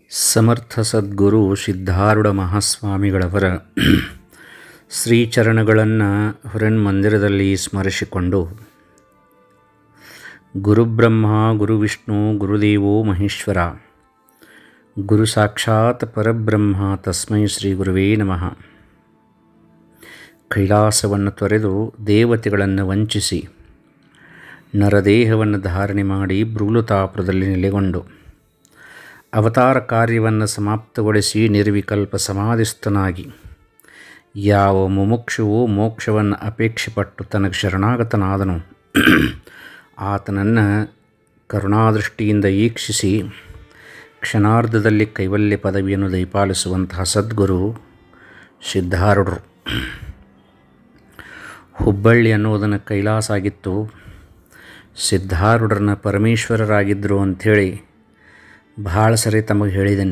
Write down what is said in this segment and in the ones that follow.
ಸಮರ್ಥ ಸದ್ಗುರು ಸಿದ್ಧಾರೂಢ ಮಹಾಸ್ವಾಮಿಗಳವರ ಶ್ರೀಚರಣಗಳನ್ನು ಮಂದಿರದಲ್ಲಿ ಸ್ಮರಿಸಿಕೊಂಡು ಗುರುಬ್ರಹ್ಮ ಗುರುವಿಷ್ಣು ಗುರುದೇವೋ ಮಹೇಶ್ವರ ಗುರು ಸಾಕ್ಷಾತ್ ಪರಬ್ರಹ್ಮ ತಸ್ಮೈ ಶ್ರೀ ಗುರುವೇ ನಮಃ ಕೈಲಾಸವನ್ನು ತೊರೆದು ದೇವತೆಗಳನ್ನು ವಂಚಿಸಿ ನರದೇಹವನ್ನು ಧಾರಣೆ ಮಾಡಿ ಭ್ರೂಲತಾಪುರದಲ್ಲಿ ನೆಲೆಗೊಂಡು ಅವತಾರ ಕಾರ್ಯವನ್ನು ಸಮಾಪ್ತಗೊಳಿಸಿ ನಿರ್ವಿಕಲ್ಪ ಸಮಾಧಿಸ್ಥನಾಗಿ ಯಾವ ಮುಮುಕ್ಷುವು ಮೋಕ್ಷವನ್ನು ಅಪೇಕ್ಷೆಪಟ್ಟು ತನಗೆ ಶರಣಾಗತನಾದನು ಆತನನ್ನು ಕರುಣಾದೃಷ್ಟಿಯಿಂದ ಈಕ್ಷಿಸಿ ಕ್ಷಣಾರ್ಧದಲ್ಲಿ ಕೈವಲ್ಯ ಪದವಿಯನ್ನು ದಯಪಾಲಿಸುವಂತಹ ಸದ್ಗುರು ಸಿದ್ಧಾರೂಢರು ಹುಬ್ಬಳ್ಳಿ ಅನ್ನೋದನ್ನು ಕೈಲಾಸ ಆಗಿತ್ತು ಸಿದ್ಧಾರೂಢರನ್ನ ಪರಮೇಶ್ವರರಾಗಿದ್ದರು ಅಂಥೇಳಿ ಭಾಳ ಸರಿ ತಮಗೆ ಹೇಳಿದ್ದೇನೆ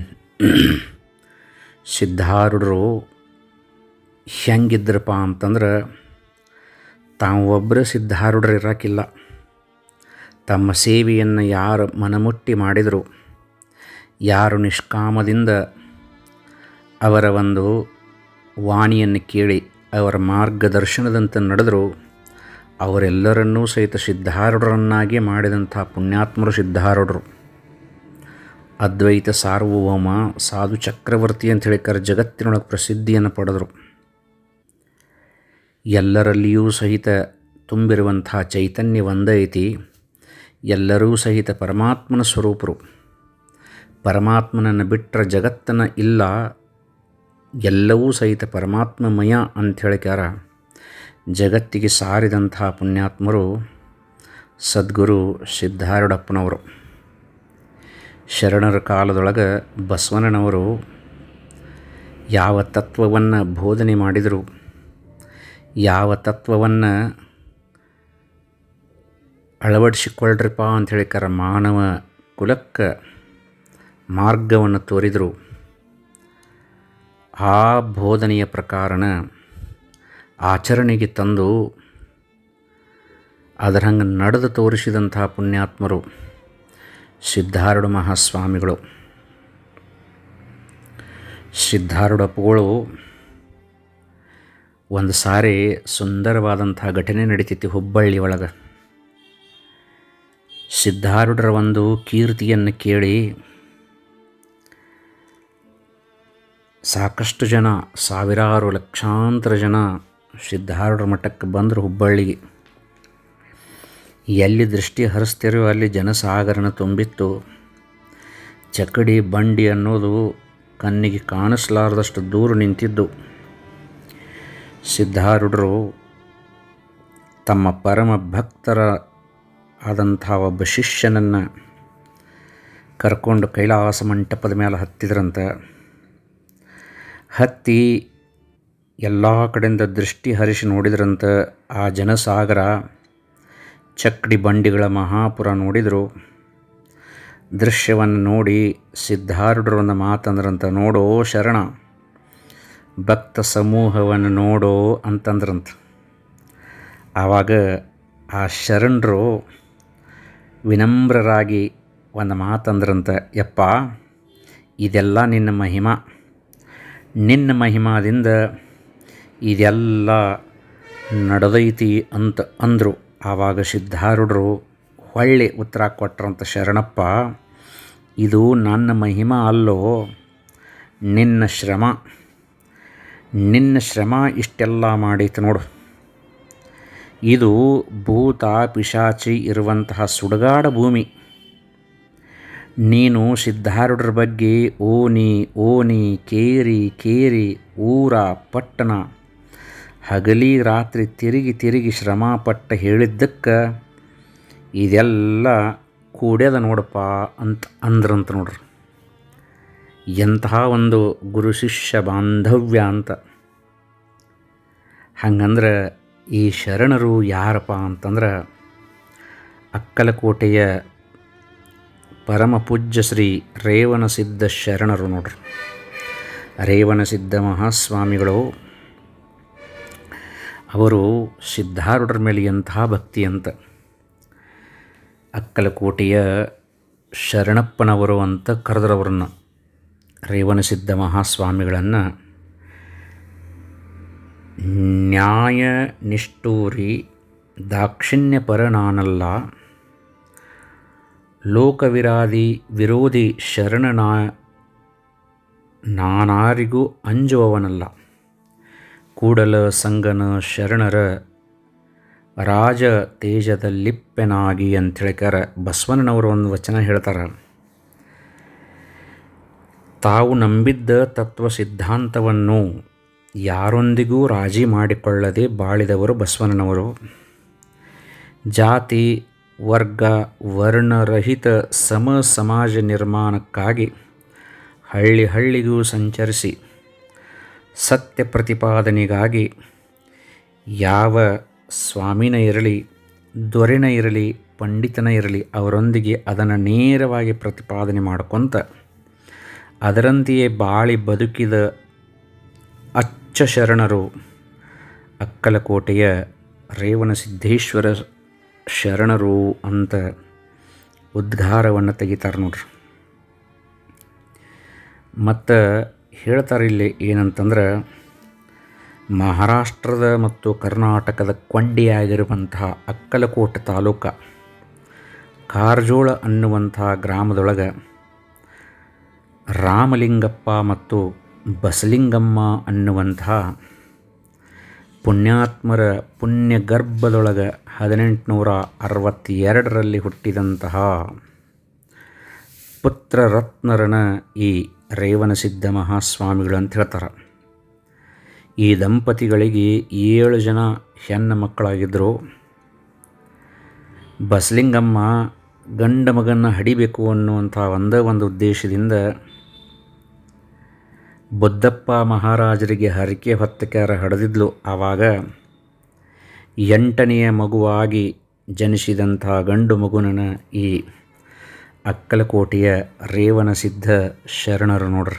ಸಿದ್ಧಾರೂಢರು ಹೆಂಗಿದ್ರಪ್ಪ ಅಂತಂದ್ರೆ ತಾವು ಒಬ್ಬರೇ ಸಿದ್ಧಾರೂಢರು ಇರೋಕ್ಕಿಲ್ಲ ತಮ್ಮ ಸೇವೆಯನ್ನು ಯಾರು ಮನಮುಟ್ಟಿ ಮಾಡಿದರು ಯಾರು ನಿಷ್ಕಾಮದಿಂದ ಅವರ ಒಂದು ವಾಣಿಯನ್ನು ಕೇಳಿ ಅವರ ಮಾರ್ಗದರ್ಶನದಂತೆ ನಡೆದರು ಅವರೆಲ್ಲರನ್ನೂ ಸಹಿತ ಸಿದ್ಧಾರೂಢರನ್ನಾಗಿ ಮಾಡಿದಂಥ ಪುಣ್ಯಾತ್ಮರು ಸಿದ್ಧಾರೂಢರು ಅದ್ವೈತ ಸಾರ್ವಭೌಮ ಸಾಧು ಚಕ್ರವರ್ತಿ ಅಂತ ಹೇಳಿಕರ ಜಗತ್ತಿನೊಳಗೆ ಪ್ರಸಿದ್ಧಿಯನ್ನು ಪಡೆದರು ಎಲ್ಲರಲ್ಲಿಯೂ ಸಹಿತ ತುಂಬಿರುವಂಥ ಚೈತನ್ಯ ಒಂದೇ ಐತಿ ಎಲ್ಲರೂ ಸಹಿತ ಪರಮಾತ್ಮನ ಸ್ವರೂಪರು ಪರಮಾತ್ಮನನ್ನು ಬಿಟ್ಟರೆ ಜಗತ್ತನ ಇಲ್ಲ ಎಲ್ಲವೂ ಸಹಿತ ಪರಮಾತ್ಮಮಯ ಅಂತ ಹೇಳಿಕ್ಯಾರ ಜಗತ್ತಿಗೆ ಸಾರಿದಂಥ ಪುಣ್ಯಾತ್ಮರು ಸದ್ಗುರು ಸಿದ್ಧಾರೂಢಪ್ಪನವರು ಶರಣರ ಕಾಲದೊಳಗೆ ಬಸವಣ್ಣನವರು ಯಾವ ತತ್ವವನ್ನು ಬೋಧನೆ ಮಾಡಿದರು ಯಾವ ತತ್ವವನ್ನು ಅಳವಡಿಸಿಕೊಳ್ಳ್ರಿಪ್ಪ ಅಂತ ಹೇಳಿಕರ ಮಾನವ ಕುಲಕ್ಕೆ ಮಾರ್ಗವನ್ನು ತೋರಿದರು ಆ ಬೋಧನೆಯ ಪ್ರಕಾರನ ಆಚರಣೆಗೆ ತಂದು ಅದರ ಹಂಗೆ ನಡೆದು ತೋರಿಸಿದಂಥ ಪುಣ್ಯಾತ್ಮರು ಸಿದ್ಧಾರೂಢ ಮಹಾಸ್ವಾಮಿಗಳು ಸಿದ್ಧಾರೂಢಪ್ಪಗಳು ಒಂದು ಸಾರಿ ಸುಂದರವಾದಂಥ ಘಟನೆ ನಡೀತೈತಿ ಹುಬ್ಬಳ್ಳಿ ಒಳಗೆ ಸಿದ್ಧಾರೂಢರ ಒಂದು ಕೀರ್ತಿಯನ್ನು ಕೇಳಿ ಸಾಕಷ್ಟು ಜನ ಸಾವಿರಾರು ಲಕ್ಷಾಂತರ ಜನ ಸಿದ್ಧಾರೂಢರ ಮಠಕ್ಕೆ ಬಂದರು ಹುಬ್ಬಳ್ಳಿಗೆ ಎಲ್ಲಿ ದೃಷ್ಟಿ ಹರಿಸ್ತಿರೋ ಅಲ್ಲಿ ಜನಸಾಗರನ ತುಂಬಿತ್ತು ಚಕಡಿ ಬಂಡಿ ಅನ್ನೋದು ಕಣ್ಣಿಗೆ ಕಾಣಿಸ್ಲಾರ್ದಷ್ಟು ದೂರ ನಿಂತಿದ್ದು ಸಿದ್ಧಾರೂಢರು ತಮ್ಮ ಪರಮ ಭಕ್ತರ ಆದಂಥ ಒಬ್ಬ ಶಿಷ್ಯನನ್ನು ಕರ್ಕೊಂಡು ಕೈಲಾಸ ಮಂಟಪದ ಮೇಲೆ ಹತ್ತಿದ್ರಂತೆ ಹತ್ತಿ ಎಲ್ಲ ಕಡೆಯಿಂದ ದೃಷ್ಟಿ ಹರಿಸಿ ನೋಡಿದ್ರಂತೆ ಆ ಜನಸಾಗರ ಚಕ್ಡಿ ಬಂಡಿಗಳ ಮಹಾಪುರ ನೋಡಿದರು ದೃಶ್ಯವನ್ನು ನೋಡಿ ಸಿದ್ಧಾರೂಢರು ಒಂದು ಮಾತಂದ್ರಂತ ನೋಡೋ ಶರಣ ಭಕ್ತ ಸಮೂಹವನ್ನು ನೋಡೋ ಅಂತಂದ್ರಂತ ಆವಾಗ ಆ ಶರಣರು ವಿನಮ್ರರಾಗಿ ಒಂದು ಮಾತಂದ್ರಂತ ಯಪ್ಪ ಇದೆಲ್ಲ ನಿನ್ನ ಮಹಿಮಾ ನಿನ್ನ ಮಹಿಮಾದಿಂದ ಇದೆಲ್ಲ ನಡೆದೈತಿ ಅಂತ ಅಂದರು ಆವಾಗ ಸಿದ್ಧಾರೂಢರು ಹೊಳ್ಳಿ ಉತ್ತರ ಕೊಟ್ರಂತ ಶರಣಪ್ಪ ಇದು ನನ್ನ ಮಹಿಮಾ ಅಲ್ಲೋ ನಿನ್ನ ಶ್ರಮ ನಿನ್ನ ಶ್ರಮ ಇಷ್ಟೆಲ್ಲ ಮಾಡೈತೆ ನೋಡು ಇದು ಭೂತ ಪಿಶಾಚಿ ಇರುವಂತಹ ಸುಡುಗಾಡ ಭೂಮಿ ನೀನು ಸಿದ್ಧಾರೂಢರ ಬಗ್ಗೆ ಓನಿ ಓನಿ ಕೇರಿ ಕೇರಿ ಊರ ಪಟ್ಟಣ ಹಗಲಿ ರಾತ್ರಿ ತಿರುಗಿ ತಿರುಗಿ ಶ್ರಮಪಟ್ಟ ಹೇಳಿದ್ದಕ್ಕೆ ಇದೆಲ್ಲ ಕೂಡ್ಯದ ನೋಡಪ್ಪ ಅಂತ ಅಂದ್ರಂತ ನೋಡ್ರಿ ಎಂತಹ ಒಂದು ಗುರು ಶಿಷ್ಯ ಬಾಂಧವ್ಯ ಅಂತ ಹಂಗಂದ್ರೆ ಈ ಶರಣರು ಯಾರಪ್ಪ ಅಂತಂದ್ರೆ ಅಕ್ಕಲಕೋಟೆಯ ಪರಮ ಪೂಜ್ಯ ಶ್ರೀ ರೇವಣಸಿದ್ಧ ಶರಣರು ನೋಡ್ರಿ ರೇವಣಸಿದ್ಧ ಮಹಾಸ್ವಾಮಿಗಳು ಅವರು ಸಿದ್ಧಾರೂಢರ ಮೇಲೆ ಎಂಥ ಭಕ್ತಿ ಅಂತ ಅಕ್ಕಲಕೋಟೆಯ ಶರಣಪ್ಪನವರು ಅಂತ ಕರೆದ್ರವ್ರನ್ನ ರೇವಣಸಿದ್ಧ ಮಹಾಸ್ವಾಮಿಗಳನ್ನು ನ್ಯಾಯ ನಿಷ್ಠೂರಿ ದಾಕ್ಷಿಣ್ಯಪರ ನಾನಲ್ಲ ಲೋಕವಿರಾದಿ ವಿರೋಧಿ ಶರಣನಾ ನಾನಾರಿಗೂ ಅಂಜುವವನಲ್ಲ ಕೂಡಲ ಸಂಗನ ಶರಣರ ರಾಜ ತೇಜದಲ್ಲಿಪ್ಪೆನಾಗಿ ಅಂತ ಹೇಳ್ಕಾರ ಬಸವಣ್ಣನವರು ಒಂದು ವಚನ ಹೇಳ್ತಾರೆ ತಾವು ನಂಬಿದ್ದ ತತ್ವ ಸಿದ್ಧಾಂತವನ್ನು ಯಾರೊಂದಿಗೂ ರಾಜಿ ಮಾಡಿಕೊಳ್ಳದೆ ಬಾಳಿದವರು ಬಸವಣ್ಣನವರು ಜಾತಿ ವರ್ಗ ವರ್ಣರಹಿತ ಸಮ ಸಮಾಜ ನಿರ್ಮಾಣಕ್ಕಾಗಿ ಹಳ್ಳಿ ಹಳ್ಳಿಗೂ ಸಂಚರಿಸಿ ಸತ್ಯ ಪ್ರತಿಪಾದನೆಗಾಗಿ ಯಾವ ಸ್ವಾಮಿನ ಇರಲಿ ದೊರೆನ ಇರಲಿ ಪಂಡಿತನ ಇರಲಿ ಅವರೊಂದಿಗೆ ಅದನ್ನು ನೇರವಾಗಿ ಪ್ರತಿಪಾದನೆ ಮಾಡ್ಕೊತ ಅದರಂತೆಯೇ ಬಾಳಿ ಬದುಕಿದ ಅಚ್ಚ ಶರಣರು ಅಕ್ಕಲಕೋಟೆಯ ರೇವಣಸಿದ್ದೇಶ್ವರ ಶರಣರು ಅಂತ ಉದ್ಗಾರವನ್ನು ತೆಗಿತಾರೆ ನೋಡ್ರಿ ಮತ್ತು ಹೇಳ್ತಾರೆ ಇಲ್ಲಿ ಏನಂತಂದ್ರೆ ಮಹಾರಾಷ್ಟ್ರದ ಮತ್ತು ಕರ್ನಾಟಕದ ಕೊಂಡಿಯಾಗಿರುವಂತಹ ಅಕ್ಕಲಕೋಟೆ ತಾಲೂಕ ಕಾರ್ಜೋಳ ಅನ್ನುವಂತಹ ಗ್ರಾಮದೊಳಗೆ ರಾಮಲಿಂಗಪ್ಪ ಮತ್ತು ಬಸಲಿಂಗಮ್ಮ ಅನ್ನುವಂತಹ ಪುಣ್ಯಾತ್ಮರ ಪುಣ್ಯಗರ್ಭದೊಳಗೆ ಹದಿನೆಂಟುನೂರ ಅರವತ್ತೆರಡರಲ್ಲಿ ಹುಟ್ಟಿದಂತಹ ಪುತ್ರರತ್ನರನ ಈ ರೇವಣಸಿದ್ಧ ಮಹಾಸ್ವಾಮಿಗಳು ಅಂತ ಹೇಳ್ತಾರೆ ಈ ದಂಪತಿಗಳಿಗೆ ಏಳು ಜನ ಹೆಣ್ಣು ಮಕ್ಕಳಾಗಿದ್ದರು ಬಸಲಿಂಗಮ್ಮ ಗಂಡ ಮಗನ ಹಡಿಬೇಕು ಅನ್ನುವಂಥ ಒಂದೇ ಒಂದು ಉದ್ದೇಶದಿಂದ ಬುದ್ಧಪ್ಪ ಮಹಾರಾಜರಿಗೆ ಹರಕೆ ಹೊತ್ತಕ್ಯಾರ ಹಡೆದಿದ್ಲು ಆವಾಗ ಎಂಟನೆಯ ಮಗುವಾಗಿ ಜನಿಸಿದಂಥ ಗಂಡು ಮಗುನನ ಈ ಅಕ್ಕಲಕೋಟೆಯ ರೇವಣಸಿದ್ಧ ಶರಣರು ನೋಡ್ರಿ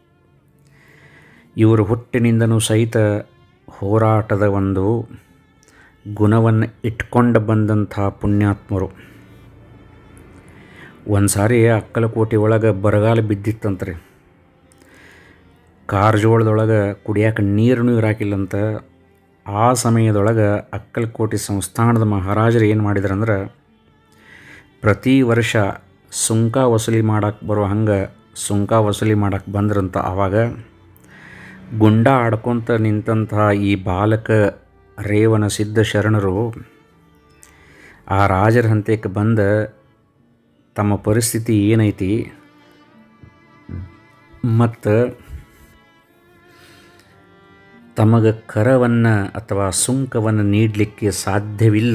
ಇವರು ಹುಟ್ಟಿನಿಂದನೂ ಸಹಿತ ಹೋರಾಟದ ಒಂದು ಗುಣವನ್ನು ಇಟ್ಕೊಂಡು ಬಂದಂಥ ಪುಣ್ಯಾತ್ಮರು ಒಂದು ಸಾರಿ ಅಕ್ಕಲಕೋಟೆ ಒಳಗೆ ಬರಗಾಲ ಬಿದ್ದಿತ್ತಂತ್ರಿ ಕಾರಜೋಳದೊಳಗೆ ಕುಡಿಯೋಕೆ ನೀರನ್ನು ಇರಾಕಿಲ್ಲಂತ ಆ ಸಮಯದೊಳಗೆ ಅಕ್ಕಲಕೋಟೆ ಸಂಸ್ಥಾನದ ಮಹಾರಾಜರು ಏನು ಮಾಡಿದ್ರಂದ್ರೆ ಪ್ರತಿ ವರ್ಷ ಸುಂಕ ವಸೂಲಿ ಮಾಡಕ್ಕೆ ಬರೋ ಹಂಗೆ ಸುಂಕ ವಸೂಲಿ ಮಾಡಕ್ಕೆ ಬಂದ್ರಂತ ಆವಾಗ ಗುಂಡ ಆಡ್ಕೊತ ನಿಂತಹ ಈ ಬಾಲಕ ರೇವಣ ಸಿದ್ಧ ಶರಣರು ಆ ರಾಜರ ಹಂತಕ್ಕೆ ಬಂದ ತಮ್ಮ ಪರಿಸ್ಥಿತಿ ಏನೈತಿ ಮತ್ತು ತಮಗೆ ಕರವನ್ನು ಅಥವಾ ಸುಂಕವನ್ನು ನೀಡಲಿಕ್ಕೆ ಸಾಧ್ಯವಿಲ್ಲ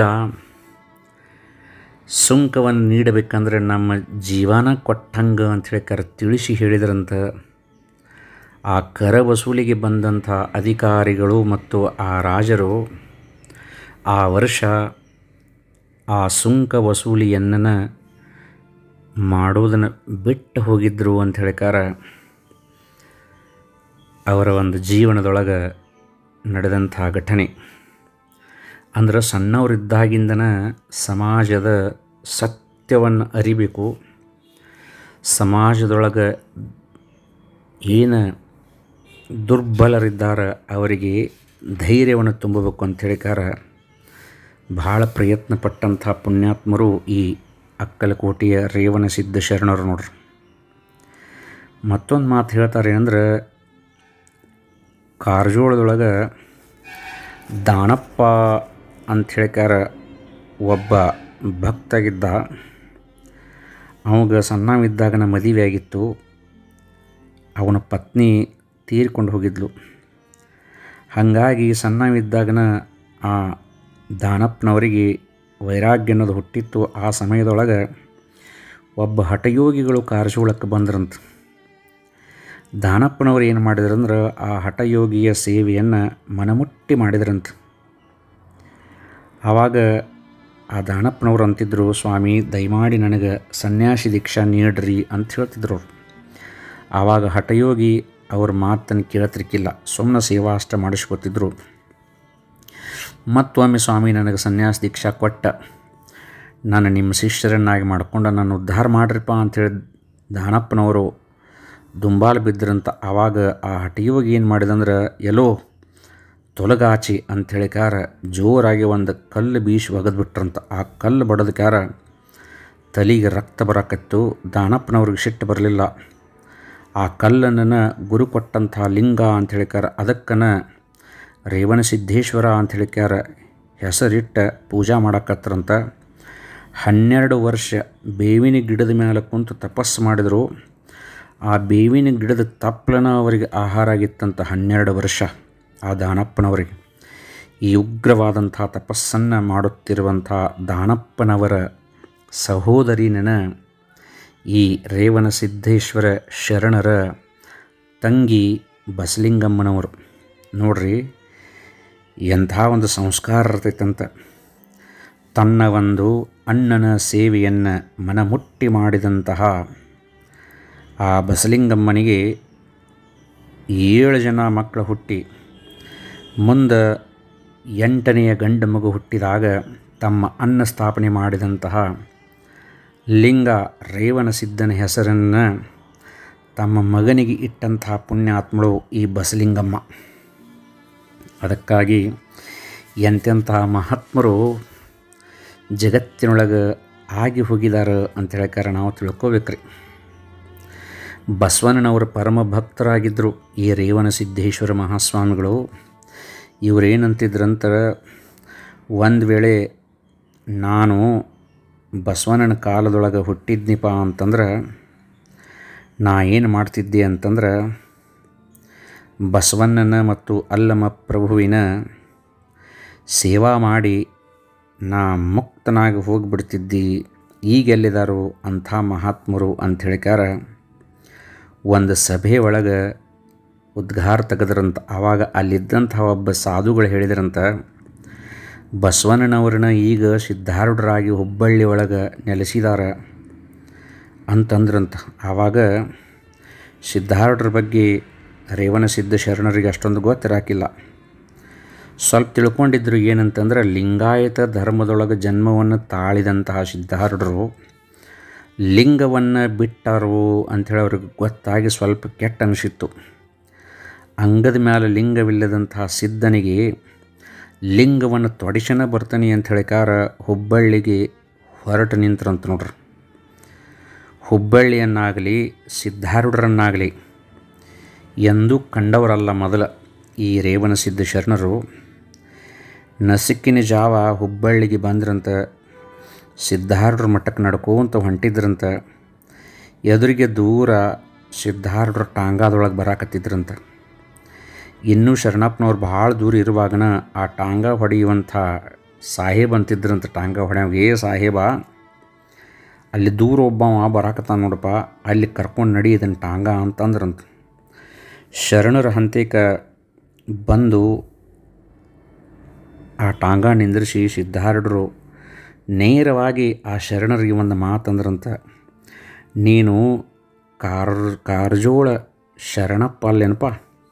ಸುಂಕವನ್ನು ನೀಡಬೇಕಂದ್ರೆ ನಮ್ಮ ಜೀವನ ಕೊಟ್ಟಂಗೆ ಅಂತ ಹೇಳ್ಕಾರ ತಿಳಿಸಿ ಹೇಳಿದ್ರಂತ ಆ ಕರ ವಸೂಲಿಗೆ ಬಂದಂಥ ಅಧಿಕಾರಿಗಳು ಮತ್ತು ಆ ರಾಜರು ಆ ವರ್ಷ ಆ ಸುಂಕ ವಸೂಲಿಯನ್ನು ಮಾಡೋದನ್ನು ಬಿಟ್ಟು ಹೋಗಿದ್ದರು ಅಂತ ಹೇಳ್ಕಾರ ಅವರ ಒಂದು ಜೀವನದೊಳಗೆ ನಡೆದಂಥ ಘಟನೆ ಅಂದ್ರೆ ಸಣ್ಣವರಿದ್ದಾಗಿಂದನ ಸಮಾಜದ ಸತ್ಯವನ್ನು ಅರಿಬೇಕು ಸಮಾಜದೊಳಗೆ ಏನು ದುರ್ಬಲರಿದ್ದಾರೆ ಅವರಿಗೆ ಧೈರ್ಯವನ್ನು ತುಂಬಬೇಕು ಅಂತ ಹೇಳಿಕಾರ ಭಾಳ ಪ್ರಯತ್ನ ಪಟ್ಟಂಥ ಪುಣ್ಯಾತ್ಮರು ಈ ಅಕ್ಕಲಕೋಟೆಯ ರೇವಣಸಿದ್ಧ ಶರಣರು ನೋಡ್ರಿ ಮತ್ತೊಂದು ಮಾತು ಹೇಳ್ತಾರೆ ಅಂದ್ರೆ ಕಾರಜೋಳದೊಳಗೆ ದಾನಪ್ಪ ಅಂತ ಹೇಳಿಕಾರ ಒಬ್ಬ ಭಕ್ತಗಿದ್ದ ಅವಾಗ ಸಣ್ಣವಿದ್ದಾಗನ ಮದುವೆ ಆಗಿತ್ತು ಅವನ ಪತ್ನಿ ತೀರ್ಕೊಂಡು ಹೋಗಿದ್ಲು ಹಾಗಾಗಿ ಸಣ್ಣವಿದ್ದಾಗನ ಆ ದಾನಪ್ಪನವರಿಗೆ ವೈರಾಗ್ಯ ಅನ್ನೋದು ಹುಟ್ಟಿತ್ತು ಆ ಸಮಯದೊಳಗೆ ಒಬ್ಬ ಹಠಯೋಗಿಗಳು ಕಾರಜೋಳಕ್ಕೆ ಬಂದ್ರಂತ ದಾನಪ್ಪನವರು ಏನು ಮಾಡಿದ್ರಂದ್ರೆ ಆ ಹಠಯೋಗಿಯ ಸೇವೆಯನ್ನು ಮನಮುಟ್ಟಿ ಮಾಡಿದ್ರಂತ ಆವಾಗ ಆ ದಾನಪ್ಪನವ್ರು ಅಂತಿದ್ರು ಸ್ವಾಮಿ ದಯಮಾಡಿ ನನಗೆ ಸನ್ಯಾಸಿ ದೀಕ್ಷಾ ನೀಡ್ರಿ ಅಂತ ಹೇಳ್ತಿದ್ರು ಅವ್ರು ಆವಾಗ ಹಠಯೋಗಿ ಅವ್ರ ಮಾತನ್ನು ಕೇಳ್ತಿರ್ಕಿಲ್ಲ ಸುಮ್ಮನೆ ಸೇವಾ ಅಷ್ಟ ಮಾಡಿಸ್ಕೊತಿದ್ರು ಮತ್ತೊಮ್ಮೆ ಸ್ವಾಮಿ ನನಗೆ ಸನ್ಯಾಸ ದೀಕ್ಷಾ ಕೊಟ್ಟ ನಾನು ನಿಮ್ಮ ಶಿಷ್ಯರನ್ನಾಗಿ ಮಾಡಿಕೊಂಡು ನನ್ನ ಉದ್ಧಾರ ಮಾಡ್ರಿಪ್ಪ ಅಂಥೇಳಿ ದಾನಪ್ಪನವರು ದುಂಬಾಲು ಬಿದ್ದರಂತ ಆವಾಗ ಆ ಹಠಯೋಗಿ ಏನು ಮಾಡಿದಂದ್ರೆ ಎಲ್ಲೋ ತೊಲಗಾಚಿ ಅಂಥೇಳಿಕಾರ ಜೋರಾಗಿ ಒಂದು ಕಲ್ಲು ಬೀಸಿ ಒಗೆದ್ಬಿಟ್ರಂತ ಆ ಕಲ್ಲು ಬಡದಕ್ಕಾರ ತಲೆಗೆ ರಕ್ತ ಬರಕತ್ತು ದಾನಪ್ಪನವ್ರಿಗೆ ಸಿಟ್ಟು ಬರಲಿಲ್ಲ ಆ ಕಲ್ಲನ್ನು ಗುರು ಕೊಟ್ಟಂಥ ಲಿಂಗ ಅಂಥೇಳಿಕಾರ ಅದಕ್ಕನ ರೇವಣ ಸಿದ್ದೇಶ್ವರ ಅಂಥೇಳಿಕಾರ ಹೆಸರಿಟ್ಟ ಪೂಜಾ ಮಾಡಕತ್ತರಂತ ಹನ್ನೆರಡು ವರ್ಷ ಬೇವಿನ ಗಿಡದ ಮೇಲೆ ಕುಂತು ತಪಸ್ಸು ಮಾಡಿದರು ಆ ಬೇವಿನ ಗಿಡದ ತಪ್ಪಲನ ಅವರಿಗೆ ಆಹಾರ ಆಗಿತ್ತಂತ ಹನ್ನೆರಡು ವರ್ಷ ಆ ದಾನಪ್ಪನವರಿಗೆ ಈ ಉಗ್ರವಾದಂಥ ತಪಸ್ಸನ್ನು ಮಾಡುತ್ತಿರುವಂಥ ದಾನಪ್ಪನವರ ಸಹೋದರಿನ ಈ ರೇವಣ ಸಿದ್ದೇಶ್ವರ ಶರಣರ ತಂಗಿ ಬಸಲಿಂಗಮ್ಮನವರು ನೋಡ್ರಿ ಎಂಥ ಒಂದು ಸಂಸ್ಕಾರ ಇರ್ತೈತಂತ ತನ್ನ ಒಂದು ಅಣ್ಣನ ಸೇವೆಯನ್ನು ಮನಮುಟ್ಟಿ ಮಾಡಿದಂತಹ ಆ ಬಸಲಿಂಗಮ್ಮನಿಗೆ ಏಳು ಜನ ಮಕ್ಕಳು ಹುಟ್ಟಿ ಮುಂದೆ ಎಂಟನೆಯ ಗಂಡು ಮಗು ಹುಟ್ಟಿದಾಗ ತಮ್ಮ ಅನ್ನ ಸ್ಥಾಪನೆ ಮಾಡಿದಂತಹ ಲಿಂಗ ರೇವಣ ಸಿದ್ಧನ ಹೆಸರನ್ನು ತಮ್ಮ ಮಗನಿಗೆ ಇಟ್ಟಂತಹ ಪುಣ್ಯಾತ್ಮಳು ಈ ಬಸಲಿಂಗಮ್ಮ ಅದಕ್ಕಾಗಿ ಎಂತೆಂತಹ ಮಹಾತ್ಮರು ಜಗತ್ತಿನೊಳಗೆ ಆಗಿ ಹೋಗಿದ್ದಾರೆ ಅಂತ ಹೇಳ್ಕಾರ ನಾವು ತಿಳ್ಕೊಬೇಕ್ರಿ ಬಸವಣ್ಣನವರ ಪರಮ ಭಕ್ತರಾಗಿದ್ದರು ಈ ರೇವಣ ಸಿದ್ದೇಶ್ವರ ಮಹಾಸ್ವಾಮಿಗಳು ಇವರೇನಂತಿದ್ರಂತ ಒಂದು ವೇಳೆ ನಾನು ಬಸವಣ್ಣನ ಕಾಲದೊಳಗೆ ಹುಟ್ಟಿದ್ನಿಪ ಅಂತಂದ್ರೆ ನಾ ಏನು ಮಾಡ್ತಿದ್ದೆ ಅಂತಂದ್ರೆ ಬಸವಣ್ಣನ ಮತ್ತು ಅಲ್ಲಮ ಪ್ರಭುವಿನ ಸೇವಾ ಮಾಡಿ ನಾ ಮುಕ್ತನಾಗಿ ಹೋಗಿಬಿಡ್ತಿದ್ದಿ ಈಗೆಲ್ಲಿದಾರು ಅಂಥ ಮಹಾತ್ಮರು ಅಂತ ಹೇಳಿಕಾರ ಒಂದು ಸಭೆ ಒಳಗೆ ಉದ್ಘಾರ ತೆಗೆದ್ರಂತ ಆವಾಗ ಅಲ್ಲಿದ್ದಂಥ ಒಬ್ಬ ಸಾಧುಗಳು ಹೇಳಿದ್ರಂತ ಬಸವಣ್ಣನವ್ರನ್ನ ಈಗ ಸಿದ್ಧಾರೂಢರಾಗಿ ಹುಬ್ಬಳ್ಳಿ ಒಳಗೆ ನೆಲೆಸಿದಾರ ಅಂತಂದ್ರಂತ ಆವಾಗ ಸಿದ್ಧಾರೂಢರ ಬಗ್ಗೆ ರೇವಣಸಿದ್ಧ ಶರಣರಿಗೆ ಅಷ್ಟೊಂದು ಗೊತ್ತಿರಾಕಿಲ್ಲ ಸ್ವಲ್ಪ ತಿಳ್ಕೊಂಡಿದ್ರು ಏನಂತಂದ್ರೆ ಲಿಂಗಾಯತ ಧರ್ಮದೊಳಗೆ ಜನ್ಮವನ್ನು ತಾಳಿದಂತಹ ಸಿದ್ಧಾರೂಢರು ಲಿಂಗವನ್ನು ಬಿಟ್ಟರು ಅಂಥೇಳಿ ಅವ್ರಿಗೆ ಗೊತ್ತಾಗಿ ಸ್ವಲ್ಪ ಕೆಟ್ಟ ಅನಿಸಿತ್ತು ಅಂಗದ ಮೇಲೆ ಲಿಂಗವಿಲ್ಲದಂತಹ ಸಿದ್ಧನಿಗೆ ಲಿಂಗವನ್ನು ತೊಡಿಸನ ಬರ್ತಾನೆ ಅಂತ ಹೇಳಿಕಾರ ಹುಬ್ಬಳ್ಳಿಗೆ ಹೊರಟು ನಿಂತ್ರಂತ ನೋಡ್ರಿ ಹುಬ್ಬಳ್ಳಿಯನ್ನಾಗಲಿ ಸಿದ್ಧಾರೂಢರನ್ನಾಗಲಿ ಎಂದೂ ಕಂಡವರಲ್ಲ ಮೊದಲ ಈ ರೇವಣ ಸಿದ್ಧ ಶರಣರು ನಸಿಕ್ಕಿನ ಜಾವ ಹುಬ್ಬಳ್ಳಿಗೆ ಬಂದ್ರಂತ ಸಿದ್ಧಾರೂಢರ ಮಠಕ್ಕೆ ನಡ್ಕೋಂತ ಹೊಂಟಿದ್ರಂತ ಎದುರಿಗೆ ದೂರ ಸಿದ್ಧಾರೂಢರ ಟಾಂಗಾದೊಳಗೆ ಬರಾಕತ್ತಿದ್ರಂತ ಇನ್ನೂ ಶರಣಪ್ಪನವ್ರು ಭಾಳ ದೂರ ಇರುವಾಗನ ಆ ಟಾಂಗ ಹೊಡೆಯುವಂಥ ಸಾಹೇಬ್ ಅಂತಿದ್ರಂತ ಟಾಂಗ ಹೊಡೆಯವ ಏ ಸಾಹೇಬ ಅಲ್ಲಿ ದೂರ ಒಬ್ಬವ ಬರಾಕತ್ತಾನ ನೋಡಪ್ಪ ಅಲ್ಲಿ ಕರ್ಕೊಂಡು ನಡಿ ಇದನ್ನು ಟಾಂಗ ಅಂತಂದ್ರಂತ ಶರಣರ ಹಂತೇಕ ಬಂದು ಆ ಟಾಂಗ ನಿಂದ್ರಿಸಿ ಸಿದ್ಧಾರೂಢರು ನೇರವಾಗಿ ಆ ಶರಣರಿಗೆ ಒಂದು ಮಾತಂದ್ರಂತ ನೀನು ಕಾರ್ ಕಾರ್ಜೋಳ ಶರಣಪ್ಪ ಅಲ್ಲೇನಪ್ಪ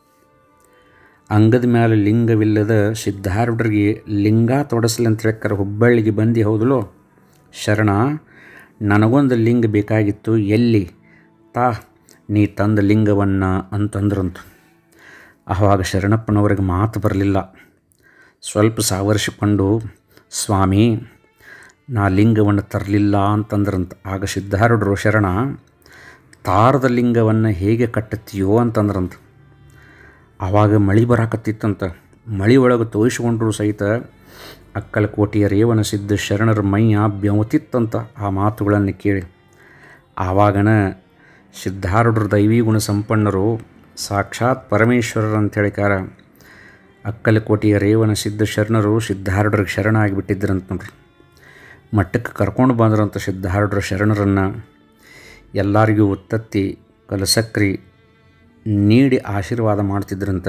ಅಂಗದ ಮೇಲೆ ಲಿಂಗವಿಲ್ಲದ ಸಿದ್ಧಾರೂಢರಿಗೆ ಲಿಂಗ ತೊಡಸ್ಲಿ ಅಂತ ಹೇಳ್ಕರ ಹುಬ್ಬಳ್ಳಿಗೆ ಬಂದು ಹೌದಲೋ ಶರಣ ನನಗೊಂದು ಲಿಂಗ ಬೇಕಾಗಿತ್ತು ಎಲ್ಲಿ ತಾ ನೀ ತಂದ ಲಿಂಗವನ್ನು ಅಂತಂದ್ರಂತ ಆವಾಗ ಶರಣಪ್ಪನವ್ರಿಗೆ ಮಾತು ಬರಲಿಲ್ಲ ಸ್ವಲ್ಪ ಸಾವರಿಸಿಕೊಂಡು ಸ್ವಾಮಿ ನಾ ಲಿಂಗವನ್ನು ತರಲಿಲ್ಲ ಅಂತಂದ್ರಂತ ಆಗ ಸಿದ್ಧಾರೂಢರು ಶರಣ ತಾರದ ಲಿಂಗವನ್ನು ಹೇಗೆ ಕಟ್ಟುತ್ತೀಯೋ ಅಂತಂದ್ರಂತ ಆವಾಗ ಮಳೆ ಬರಾಕತ್ತಿತ್ತಂತ ಮಳೆ ಒಳಗೆ ತೋರಿಸ್ಕೊಂಡ್ರು ಸಹಿತ ಅಕ್ಕಲಕೋಟೆಯ ರೇವಣ ಸಿದ್ಧ ಶರಣರ ಮೈಯ ಬೆವತಿತ್ತಂತ ಆ ಮಾತುಗಳನ್ನು ಕೇಳಿ ಆವಾಗನ ಸಿದ್ಧಾರೂಢರು ದೈವಿ ಗುಣ ಸಂಪನ್ನರು ಸಾಕ್ಷಾತ್ ಪರಮೇಶ್ವರರು ಅಂತ ಹೇಳಿಕಾರ ಅಕ್ಕಲಕೋಟೆಯ ರೇವಣ ಸಿದ್ಧ ಶರಣರು ಸಿದ್ಧಾರೂಢರಿಗೆ ಶರಣ ಆಗಿಬಿಟ್ಟಿದ್ರಂತ ನೋಡ್ರಿ ಮಟ್ಟಕ್ಕೆ ಕರ್ಕೊಂಡು ಬಂದ್ರಂತ ಸಿದ್ಧಾರೂಢರ ಶರಣರನ್ನು ಎಲ್ಲರಿಗೂ ಉತ್ತತ್ತಿ ಕಲಸಕ್ರಿ ನೀಡಿ ಆಶೀರ್ವಾದ ಮಾಡ್ತಿದ್ರಂತ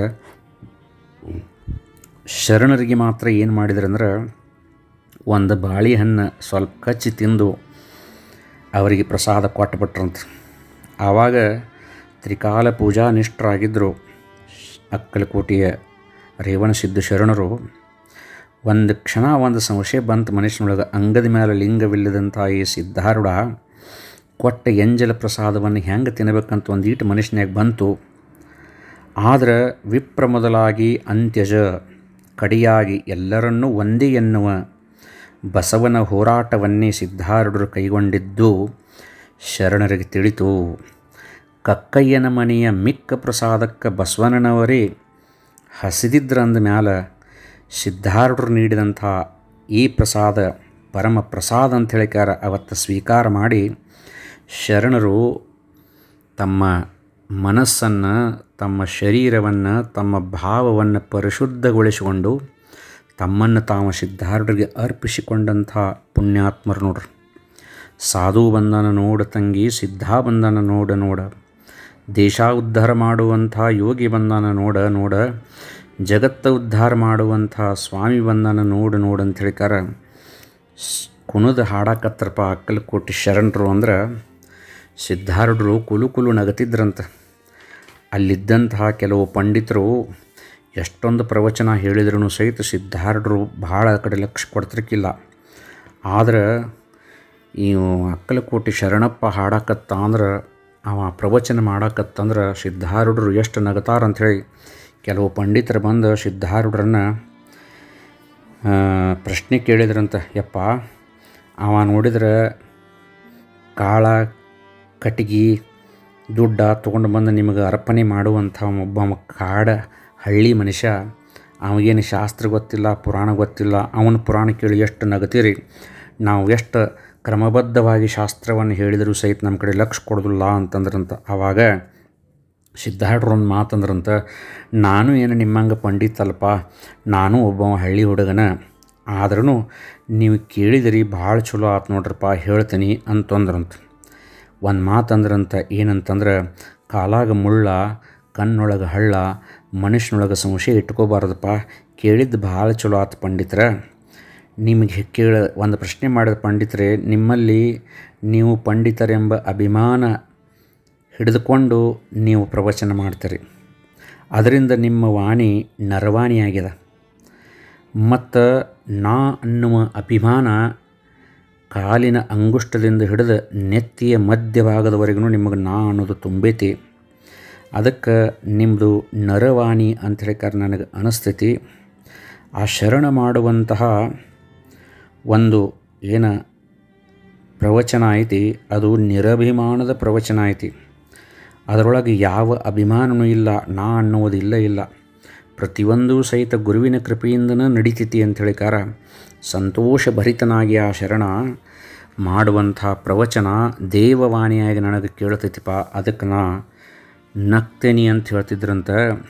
ಶರಣರಿಗೆ ಮಾತ್ರ ಏನು ಮಾಡಿದ್ರಂದ್ರೆ ಒಂದು ಬಾಳೆಹಣ್ಣು ಸ್ವಲ್ಪ ಕಚ್ಚಿ ತಿಂದು ಅವರಿಗೆ ಪ್ರಸಾದ ಕೊಟ್ಟುಬಿಟ್ರಂತ ಆವಾಗ ತ್ರಿಕಾಲ ಪೂಜಾ ನಿಷ್ಠರಾಗಿದ್ದರು ಅಕ್ಕಲಕೋಟೆಯ ರೇವಣಸಿದ್ಧ ಶರಣರು ಒಂದು ಕ್ಷಣ ಒಂದು ಸಂಶಯ ಬಂತು ಮನುಷ್ಯನೊಳಗೆ ಅಂಗದ ಮೇಲೆ ಲಿಂಗವಿಲ್ಲದಂಥ ಈ ಸಿದ್ಧಾರೂಢ ಕೊಟ್ಟ ಎಂಜಲ ಪ್ರಸಾದವನ್ನು ಹೆಂಗೆ ತಿನ್ನಬೇಕಂತ ಒಂದು ಈಟು ಮನುಷ್ಯನಾಗ ಬಂತು ಆದ್ರೆ ವಿಪ್ರ ಮೊದಲಾಗಿ ಅಂತ್ಯಜ ಕಡಿಯಾಗಿ ಎಲ್ಲರನ್ನೂ ಒಂದೇ ಎನ್ನುವ ಬಸವನ ಹೋರಾಟವನ್ನೇ ಸಿದ್ಧಾರೂಢರು ಕೈಗೊಂಡಿದ್ದು ಶರಣರಿಗೆ ತಿಳಿತು ಕಕ್ಕಯ್ಯನ ಮನೆಯ ಮಿಕ್ಕ ಪ್ರಸಾದಕ್ಕೆ ಬಸವಣ್ಣನವರೇ ಹಸಿದಿದ್ರಂದ ಮ್ಯಾಲ ಸಿದ್ಧಾರೂಢರು ನೀಡಿದಂಥ ಈ ಪ್ರಸಾದ ಪರಮ ಪ್ರಸಾದ ಅಂತ ಹೇಳಿಕಾರ ಅವತ್ತು ಸ್ವೀಕಾರ ಮಾಡಿ ಶರಣರು ತಮ್ಮ ಮನಸ್ಸನ್ನು ತಮ್ಮ ಶರೀರವನ್ನು ತಮ್ಮ ಭಾವವನ್ನು ಪರಿಶುದ್ಧಗೊಳಿಸಿಕೊಂಡು ತಮ್ಮನ್ನು ತಾವು ಸಿದ್ಧಾರೂಢರಿಗೆ ಅರ್ಪಿಸಿಕೊಂಡಂಥ ಪುಣ್ಯಾತ್ಮರು ನೋಡ್ರಿ ಸಾಧು ಬಂದನ ನೋಡ ತಂಗಿ ಸಿದ್ಧ ಬಂದನ ನೋಡ ನೋಡ ದೇಶ ಉದ್ಧಾರ ಮಾಡುವಂಥ ಯೋಗಿ ಬಂದನ ನೋಡ ನೋಡ ಜಗತ್ತ ಉದ್ಧಾರ ಮಾಡುವಂಥ ಸ್ವಾಮಿ ಬಂದನ ನೋಡು ನೋಡು ಅಂತ ಹೇಳಿಕಾರ ಕುಣದ ಹಾಡಾಕತ್ರಪ್ಪ ಅಕ್ಕಲಕೋಟಿ ಶರಣರು ಅಂದ್ರೆ ಸಿದ್ಧಾರೂಢರು ಕುಲು ಕುಲು ನಗತಿದ್ರಂತ ಅಲ್ಲಿದ್ದಂತಹ ಕೆಲವು ಪಂಡಿತರು ಎಷ್ಟೊಂದು ಪ್ರವಚನ ಹೇಳಿದ್ರೂ ಸಹಿತ ಸಿದ್ಧಾರೂಢರು ಭಾಳ ಕಡೆ ಲಕ್ಷ್ಯ ಕೊಡ್ತಿರ್ಕಿಲ್ಲ ಆದ್ರೆ ಈ ಅಕ್ಕಲಕೋಟಿ ಶರಣಪ್ಪ ಹಾಡಕತ್ತ ಅಂದ್ರೆ ಅವ ಪ್ರವಚನ ಮಾಡಾಕತ್ತಂದ್ರೆ ಸಿದ್ಧಾರೂಢರು ಎಷ್ಟು ನಗತಾರ ಅಂಥೇಳಿ ಕೆಲವು ಪಂಡಿತರು ಬಂದು ಸಿದ್ಧಾರೂಢರನ್ನು ಪ್ರಶ್ನೆ ಕೇಳಿದ್ರಂತ ಯಪ್ಪ ಅವ ನೋಡಿದ್ರೆ ಕಾಳ ಕಟ್ಟಿಗೆ ದುಡ್ಡ ತೊಗೊಂಡು ಬಂದು ನಿಮಗೆ ಅರ್ಪಣೆ ಮಾಡುವಂಥ ಒಬ್ಬ ಕಾಡ ಹಳ್ಳಿ ಮನುಷ್ಯ ಅವಗೇನು ಶಾಸ್ತ್ರ ಗೊತ್ತಿಲ್ಲ ಪುರಾಣ ಗೊತ್ತಿಲ್ಲ ಅವನ ಪುರಾಣ ಕೇಳಿ ಎಷ್ಟು ನಗತೀರಿ ನಾವು ಎಷ್ಟು ಕ್ರಮಬದ್ಧವಾಗಿ ಶಾಸ್ತ್ರವನ್ನು ಹೇಳಿದರೂ ಸಹಿತ ನಮ್ಮ ಕಡೆ ಲಕ್ಷ ಕೊಡೋದಿಲ್ಲ ಅಂತಂದ್ರಂತ ಆವಾಗ ಸಿದ್ಧಾರೂಢರು ಒಂದು ಮಾತಂದ್ರಂತ ನಾನು ಏನು ನಿಮ್ಮಂಗೆ ಪಂಡಿತಲ್ಪ ನಾನು ಒಬ್ಬ ಹಳ್ಳಿ ಹುಡುಗನ ಆದ್ರೂ ನೀವು ಕೇಳಿದಿರಿ ಭಾಳ ಚಲೋ ಆತು ನೋಡ್ರಪ್ಪ ಹೇಳ್ತೀನಿ ಅಂತಂದ್ರಂತ ಒಂದು ಮಾತಂದ್ರಂತ ಏನಂತಂದ್ರೆ ಕಾಲಾಗ ಮುಳ್ಳ ಕಣ್ಣೊಳಗೆ ಹಳ್ಳ ಮನುಷ್ಯನೊಳಗೆ ಸಂಶಯ ಇಟ್ಕೋಬಾರ್ದಪ್ಪ ಕೇಳಿದ್ದು ಭಾಳ ಚಲೋ ಆತು ಪಂಡಿತರ ನಿಮಗೆ ಕೇಳ ಒಂದು ಪ್ರಶ್ನೆ ಮಾಡಿದ ಪಂಡಿತರೇ ನಿಮ್ಮಲ್ಲಿ ನೀವು ಪಂಡಿತರೆಂಬ ಅಭಿಮಾನ ಹಿಡಿದುಕೊಂಡು ನೀವು ಪ್ರವಚನ ಮಾಡ್ತೀರಿ ಅದರಿಂದ ನಿಮ್ಮ ವಾಣಿ ನರವಾಣಿಯಾಗಿದೆ ಮತ್ತು ನಾ ಅನ್ನುವ ಅಭಿಮಾನ ಕಾಲಿನ ಅಂಗುಷ್ಟದಿಂದ ಹಿಡಿದು ನೆತ್ತಿಯ ಮಧ್ಯಭಾಗದವರೆಗೂ ನಿಮಗೆ ನಾ ಅನ್ನೋದು ತುಂಬೈತಿ ಅದಕ್ಕೆ ನಿಮ್ಮದು ನರವಾಣಿ ಅಂತ ಹೇಳಿಕಾರ ನನಗೆ ಅನಿಸ್ತೈತಿ ಆ ಶರಣ ಮಾಡುವಂತಹ ಒಂದು ಏನ ಪ್ರವಚನ ಐತಿ ಅದು ನಿರಭಿಮಾನದ ಪ್ರವಚನ ಐತಿ ಅದರೊಳಗೆ ಯಾವ ಅಭಿಮಾನವೂ ಇಲ್ಲ ನಾ ಅನ್ನುವುದು ಇಲ್ಲ ಇಲ್ಲ ಪ್ರತಿಯೊಂದು ಸಹಿತ ಗುರುವಿನ ಕೃಪೆಯಿಂದನೇ ನಡೀತೈತಿ ಅಂತ ಹೇಳಿಕಾರ ಸಂತೋಷಭರಿತನಾಗಿ ಆ ಶರಣ ಮಾಡುವಂಥ ಪ್ರವಚನ ದೇವವಾಣಿಯಾಗಿ ನನಗೆ ಕೇಳ್ತೈತಿಪ್ಪ ಅದಕ್ಕೆ ನಾ ನಕ್ತೇನಿ ಅಂತ ಹೇಳ್ತಿದ್ರಂತ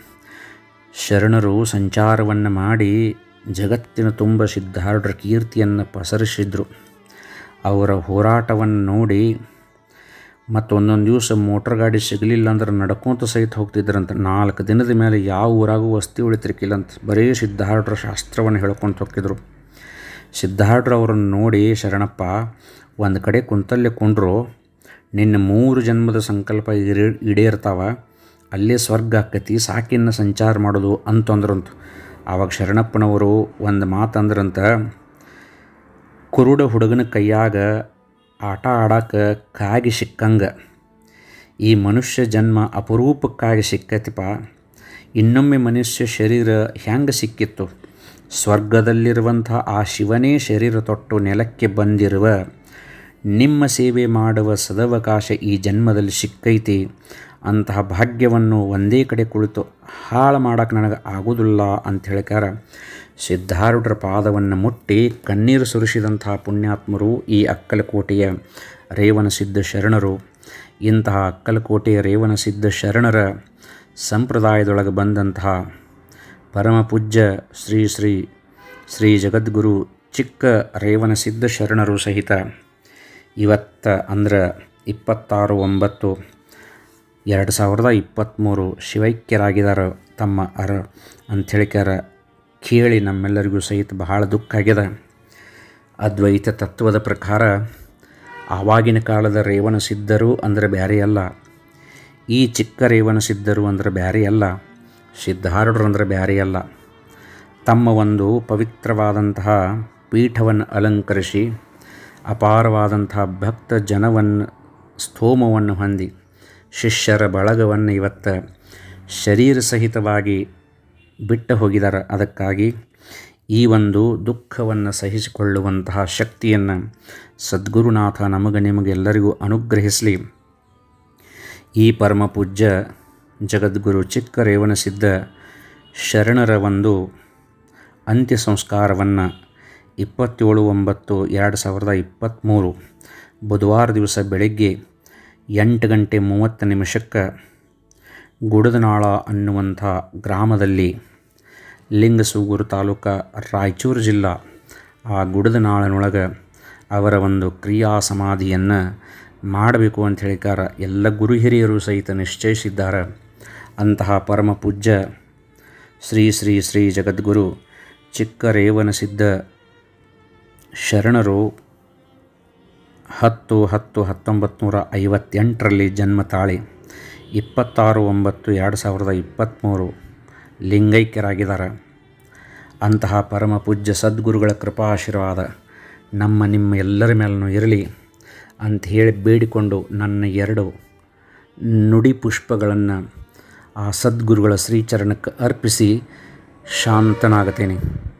ಶರಣರು ಸಂಚಾರವನ್ನು ಮಾಡಿ ಜಗತ್ತಿನ ತುಂಬ ಸಿದ್ಧಾರೂಢರ ಕೀರ್ತಿಯನ್ನು ಪಸರಿಸಿದ್ರು ಅವರ ಹೋರಾಟವನ್ನು ನೋಡಿ ಮತ್ತು ಒಂದೊಂದು ದಿವಸ ಮೋಟ್ರ್ ಗಾಡಿ ಸಿಗಲಿಲ್ಲ ಅಂದ್ರೆ ನಡ್ಕೊತ ಸಹಿತ ಹೋಗ್ತಿದ್ರಂತ ನಾಲ್ಕು ದಿನದ ಮೇಲೆ ಯಾವ ಊರಾಗೂ ವಸ್ತಿ ಉಳಿತಿರ್ಕಿಲ್ಲ ಅಂತ ಬರೀ ಸಿದ್ಧಾರೂಢರ ಶಾಸ್ತ್ರವನ್ನು ಹೇಳ್ಕೊಂಡು ಹೋಗ್ತಿದ್ರು ಸಿದ್ಧಾರೂಢರು ಅವರನ್ನು ನೋಡಿ ಶರಣಪ್ಪ ಒಂದು ಕಡೆ ಕುಂತಲ್ಲೇ ಕುಂಡ್ರು ನಿನ್ನ ಮೂರು ಜನ್ಮದ ಸಂಕಲ್ಪ ಈಡೇ ಈಡೇರ್ತಾವ ಅಲ್ಲೇ ಸ್ವರ್ಗ ಆಕತಿ ಸಾಕಿನ್ನ ಸಂಚಾರ ಮಾಡೋದು ಅಂತಂದ್ರಂತ ಆವಾಗ ಶರಣಪ್ಪನವರು ಒಂದು ಮಾತಂದ್ರಂತ ಕುರುಡ ಹುಡುಗನ ಕೈಯಾಗ ಆಟ ಆಡಕ್ಕೆ ಕಾಗಿ ಸಿಕ್ಕಂಗೆ ಈ ಮನುಷ್ಯ ಜನ್ಮ ಅಪರೂಪಕ್ಕಾಗಿ ಸಿಕ್ಕತಿಪ್ಪ ಇನ್ನೊಮ್ಮೆ ಮನುಷ್ಯ ಶರೀರ ಹೆಂಗೆ ಸಿಕ್ಕಿತ್ತು ಸ್ವರ್ಗದಲ್ಲಿರುವಂಥ ಆ ಶಿವನೇ ಶರೀರ ತೊಟ್ಟು ನೆಲಕ್ಕೆ ಬಂದಿರುವ ನಿಮ್ಮ ಸೇವೆ ಮಾಡುವ ಸದವಕಾಶ ಈ ಜನ್ಮದಲ್ಲಿ ಸಿಕ್ಕೈತಿ ಅಂತಹ ಭಾಗ್ಯವನ್ನು ಒಂದೇ ಕಡೆ ಕುಳಿತು ಹಾಳು ಮಾಡೋಕೆ ನನಗೆ ಆಗೋದಿಲ್ಲ ಅಂತ ಹೇಳಿಕಾರ ಸಿದ್ಧಾರೂಢರ ಪಾದವನ್ನು ಮುಟ್ಟಿ ಕಣ್ಣೀರು ಸುರಿಸಿದಂತಹ ಪುಣ್ಯಾತ್ಮರು ಈ ಅಕ್ಕಲಕೋಟೆಯ ರೇವಣಸಿದ್ಧ ಶರಣರು ಇಂತಹ ಅಕ್ಕಲಕೋಟೆಯ ರೇವಣಸಿದ್ಧ ಶರಣರ ಸಂಪ್ರದಾಯದೊಳಗೆ ಬಂದಂತಹ ಪರಮ ಪೂಜ್ಯ ಶ್ರೀ ಶ್ರೀ ಶ್ರೀ ಜಗದ್ಗುರು ಚಿಕ್ಕ ರೇವಣಸಿದ್ಧ ಶರಣರು ಸಹಿತ ಇವತ್ತು ಅಂದ್ರೆ ಇಪ್ಪತ್ತಾರು ಒಂಬತ್ತು ಎರಡು ಸಾವಿರದ ಇಪ್ಪತ್ತ್ಮೂರು ಶಿವೈಕ್ಯರಾಗಿದ್ದಾರೆ ತಮ್ಮ ಅರ ಅಂಥೇಳಿಕಾರ ಕೇಳಿ ನಮ್ಮೆಲ್ಲರಿಗೂ ಸಹಿತ ಬಹಳ ದುಃಖ ಆಗಿದೆ ಅದ್ವೈತ ತತ್ವದ ಪ್ರಕಾರ ಆವಾಗಿನ ಕಾಲದ ರೇವಣ ಸಿದ್ಧರು ಅಂದರೆ ಬ್ಯಾರೆ ಅಲ್ಲ ಈ ಚಿಕ್ಕ ರೇವಣ ಸಿದ್ಧರು ಅಂದರೆ ಬ್ಯಾರೆ ಅಲ್ಲ ಸಿದ್ಧಾರೂಢರು ಅಂದರೆ ಬ್ಯಾರೆ ಅಲ್ಲ ತಮ್ಮ ಒಂದು ಪವಿತ್ರವಾದಂತಹ ಪೀಠವನ್ನು ಅಲಂಕರಿಸಿ ಅಪಾರವಾದಂತಹ ಭಕ್ತ ಜನವನ್ನು ಸ್ಥೋಮವನ್ನು ಹೊಂದಿ ಶಿಷ್ಯರ ಬಳಗವನ್ನು ಇವತ್ತು ಶರೀರ ಸಹಿತವಾಗಿ ಬಿಟ್ಟು ಹೋಗಿದ್ದಾರೆ ಅದಕ್ಕಾಗಿ ಈ ಒಂದು ದುಃಖವನ್ನು ಸಹಿಸಿಕೊಳ್ಳುವಂತಹ ಶಕ್ತಿಯನ್ನು ಸದ್ಗುರುನಾಥ ನಮಗೆ ನಿಮಗೆಲ್ಲರಿಗೂ ಅನುಗ್ರಹಿಸಲಿ ಈ ಪರಮ ಪೂಜ್ಯ ಜಗದ್ಗುರು ಚಿಕ್ಕರೇವನಸಿದ್ದ ಶರಣರ ಒಂದು ಅಂತ್ಯ ಸಂಸ್ಕಾರವನ್ನು ಇಪ್ಪತ್ತೇಳು ಒಂಬತ್ತು ಎರಡು ಸಾವಿರದ ಇಪ್ಪತ್ತ್ಮೂರು ಬುಧವಾರ ದಿವಸ ಬೆಳಗ್ಗೆ ಎಂಟು ಗಂಟೆ ಮೂವತ್ತು ನಿಮಿಷಕ್ಕೆ ಗುಡದನಾಳ ಅನ್ನುವಂಥ ಗ್ರಾಮದಲ್ಲಿ ಲಿಂಗಸೂಗೂರು ತಾಲೂಕು ರಾಯಚೂರು ಜಿಲ್ಲಾ ಆ ಗುಡದನಾಳನೊಳಗೆ ಅವರ ಒಂದು ಕ್ರಿಯಾ ಸಮಾಧಿಯನ್ನು ಮಾಡಬೇಕು ಅಂತ ಹೇಳಿಕಾರ ಎಲ್ಲ ಗುರು ಹಿರಿಯರು ಸಹಿತ ನಿಶ್ಚಯಿಸಿದ್ದಾರೆ ಅಂತಹ ಪರಮ ಪೂಜ್ಯ ಶ್ರೀ ಶ್ರೀ ಶ್ರೀ ಜಗದ್ಗುರು ಚಿಕ್ಕರೇವನಸಿದ್ದ ಶರಣರು ಹತ್ತು ಹತ್ತು ಹತ್ತೊಂಬತ್ತು ನೂರ ಐವತ್ತೆಂಟರಲ್ಲಿ ಜನ್ಮ ತಾಳಿ ಇಪ್ಪತ್ತಾರು ಒಂಬತ್ತು ಎರಡು ಸಾವಿರದ ಇಪ್ಪತ್ತ್ಮೂರು ಲಿಂಗೈಕ್ಯರಾಗಿದ್ದಾರೆ ಅಂತಹ ಪರಮ ಪೂಜ್ಯ ಸದ್ಗುರುಗಳ ಕೃಪಾಶೀರ್ವಾದ ನಮ್ಮ ನಿಮ್ಮ ಎಲ್ಲರ ಮೇಲೂ ಇರಲಿ ಅಂತ ಹೇಳಿ ಬೇಡಿಕೊಂಡು ನನ್ನ ಎರಡು ನುಡಿ ಪುಷ್ಪಗಳನ್ನು ಆ ಸದ್ಗುರುಗಳ ಶ್ರೀಚರಣಕ್ಕೆ ಅರ್ಪಿಸಿ ಶಾಂತನಾಗತೇನೆ